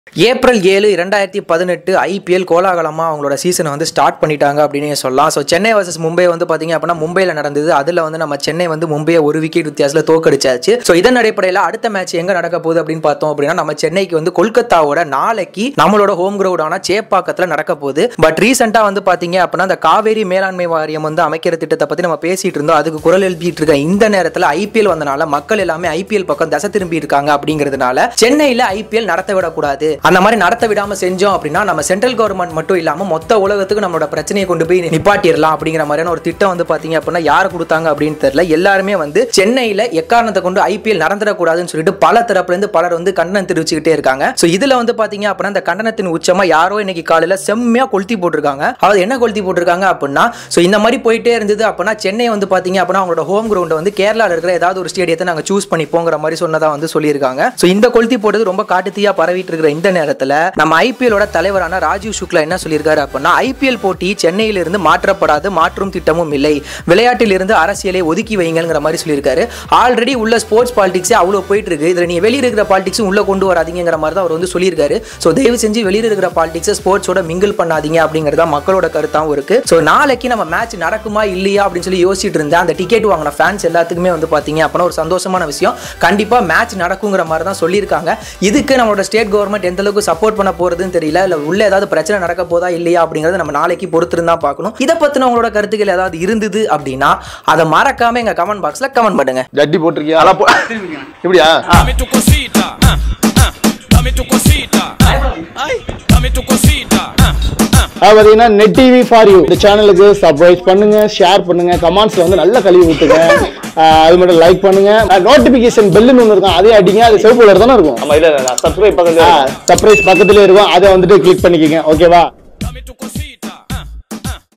April ஏழு இரண்டாயிரத்தி பதினெட்டு ஐபிஎல் கோலாகலமாக அவங்களோட சீசனை வந்து ஸ்டார்ட் பண்ணிட்டாங்க அப்படின்னு சொல்லலாம் ஸோ சென்னை வர்சஸ் மும்பை வந்து பார்த்தீங்க அப்படின்னா மும்பையில் நடந்தது அதில் வந்து நம்ம சென்னை வந்து மும்பையை ஒரு விக்கெட் வித்தியாசத்தில் தோக்கடிச்சாச்சு ஸோ இதன் அடிப்படையில் அடுத்த மேட்ச் எங்கே நடக்க போகுது அப்படின்னு பார்த்தோம் அப்படின்னா நம்ம சென்னைக்கு வந்து கொல்கத்தாவோட நாளைக்கு நம்மளோட ஹோம் கிரவுடான சேப்பாக்கத்தில் நடக்க போகுது பட் ரீசெண்டாக வந்து பார்த்தீங்க அப்படின்னா அந்த காவேரி மேலாண்மை வாரியம் வந்து அமைக்கிற திட்டத்தை பற்றி நம்ம பேசிட்டு இருந்தோம் அதுக்கு குரல் எழுப்பிட்டு இருக்க இந்த நேரத்தில் ஐபிஎல் வந்தனால மக்கள் எல்லாமே ஐபிஎல் பக்கம் தசை திரும்பி இருக்காங்க அப்படிங்கிறதுனால சென்னையில் ஐபிஎல் நடத்த விடக்கூடாது அந்த மாதிரி நடத்த விடாம செஞ்சோம் அப்படின்னா நம்ம சென்ட்ரல் கவர்மெண்ட் மட்டும் இல்லாம மொத்த உலகத்துக்கு நம்மளோட பிரச்சனையை கொண்டு போய் நிப்பாட்டிடலாம் அப்படிங்கிற மாதிரியான ஒரு திட்டம் வந்து பாத்தீங்க அப்படின்னா யார் கொடுத்தாங்க அப்படின்னு தெரியல எல்லாருமே வந்து சென்னையில எக்காரணத்தை கொண்டு ஐபிஎல் நடந்துடக்கூடாதுன்னு சொல்லிட்டு பல தரப்புல இருந்து பலர் வந்து கண்டனம் தெரிவிச்சுக்கிட்டே இருக்காங்க ஸோ இதுல வந்து பாத்தீங்க அப்படின்னா இந்த கண்டனத்தின் உச்சமா யாரோ இன்னைக்கு காலையில செம்மையா கொளுத்தி போட்டிருக்காங்க அதாவது என்ன கொளுத்தி போட்டிருக்காங்க அப்படின்னா ஸோ இந்த மாதிரி போயிட்டே இருந்தது அப்படின்னா சென்னை வந்து பாத்தீங்க அப்படின்னா அவங்களோட ஹோம் கிரவுண்டை வந்து கேரளாவில் இருக்கிற ஏதாவது ஒரு ஸ்டேடியத்தை நாங்கள் சூஸ் பண்ணிப்போங்கிற மாதிரி சொன்னதா வந்து சொல்லியிருக்காங்க ஸோ இந்த கொளுத்தி போட்டது ரொம்ப காட்டுத்தீயா பரவிட்டு இருக்கிற இந்த நேரத்தில் நம்ம ஐபிஎலோட தலைவரான ராஜீவ் சுக்லா என்ன சொல்லியிருக்காரு அப்படின்னா ஐபிஎல் போட்டி சென்னையிலிருந்து மாற்றப்படாது மாற்றும் திட்டமும் இல்லை விளையாட்டில் இருந்து அரசியலை ஒதுக்கி வைங்கங்கிற மாதிரி சொல்லியிருக்காரு ஆல்ரெடி உள்ள ஸ்போர்ட்ஸ் பாலிடிக்ஸே அவ்வளோ போயிட்டு இருக்கு இதில் நீ வெளியே இருக்கிற பாலிடிக்ஸும் உள்ள கொண்டு வராதீங்கிற மாதிரி தான் அவர் வந்து சொல்லியிருக்காரு ஸோ தயவு செஞ்சு வெளியில் இருக்கிற பாலிடிக்ஸை ஸ்போர்ட்ஸோட மிங்கிள் பண்ணாதீங்க அப்படிங்கிறது தான் மக்களோட கருத்தாகவும் இருக்கு ஸோ நாளைக்கு நம்ம மேட்ச் நடக்குமா இல்லையா அப்படின்னு சொல்லி யோசிச்சுட்டு இருந்தேன் அந்த டிக்கெட் வாங்கின ஃபேன்ஸ் எல்லாத்துக்குமே வந்து பார்த்தீங்க அப்படின்னா ஒரு சந்தோஷமான விஷயம் கண்டிப்பாக மேட்ச் நடக்குங்கிற மாதிரி தான் சொல்லியிருக்காங்க இதுக்கு நம்மளோட ஸ்டேட் கவர்மெண்ட் எந்த அளவுக்கு சப்போர்ட் பண்ண போறதுன்னு தெரியல இல்லை உள்ள ஏதாவது பிரச்சனை நடக்க போதா இல்லையா அப்படிங்கறத நம்ம நாளைக்கு பொறுத்திருந்து தான் பார்க்கணும் இதை பத்தின உங்களோட கருத்துக்கள் ஏதாவது இருந்தது அப்படின்னா அதை மறக்காம எங்க கமெண்ட் பாக்ஸ்ல கமெண்ட் பண்ணுங்க ஜட்டி போட்டிருக்கியா அதெல்லாம் போ இப்படியா Dame tu cosita, ah, ah. Dame tu cosita, ah, ay. Dame tu cosita, ah, ah. அது பார்த்தீங்கன்னா நெட் டிவி ஃபார் யூ இந்த சேனலுக்கு சப்ஸ்கிரைப் பண்ணுங்க ஷேர் பண்ணுங்க கமெண்ட்ஸ்ல வந்து நல்ல கழுவி ஊத்துங்க ஆஹ் அது மட்டும் லைக் பண்ணுங்க நோட்டிபிகேஷன் பெல்லுன்னு ஒன்று இருக்கும் அதே அடிங்க அது சிவப்பு கலர் தானே இருக்கும் ஆமா இல்ல சப்ஸ்கிரைப் பக்கத்துல சர்ப்ரைஸ் பக்கத்துலேயே இருக்கும் அதை வந்துட்டு கிளிக் பண்ணிக்கோங்க ஓகேவா Dame tu cosita.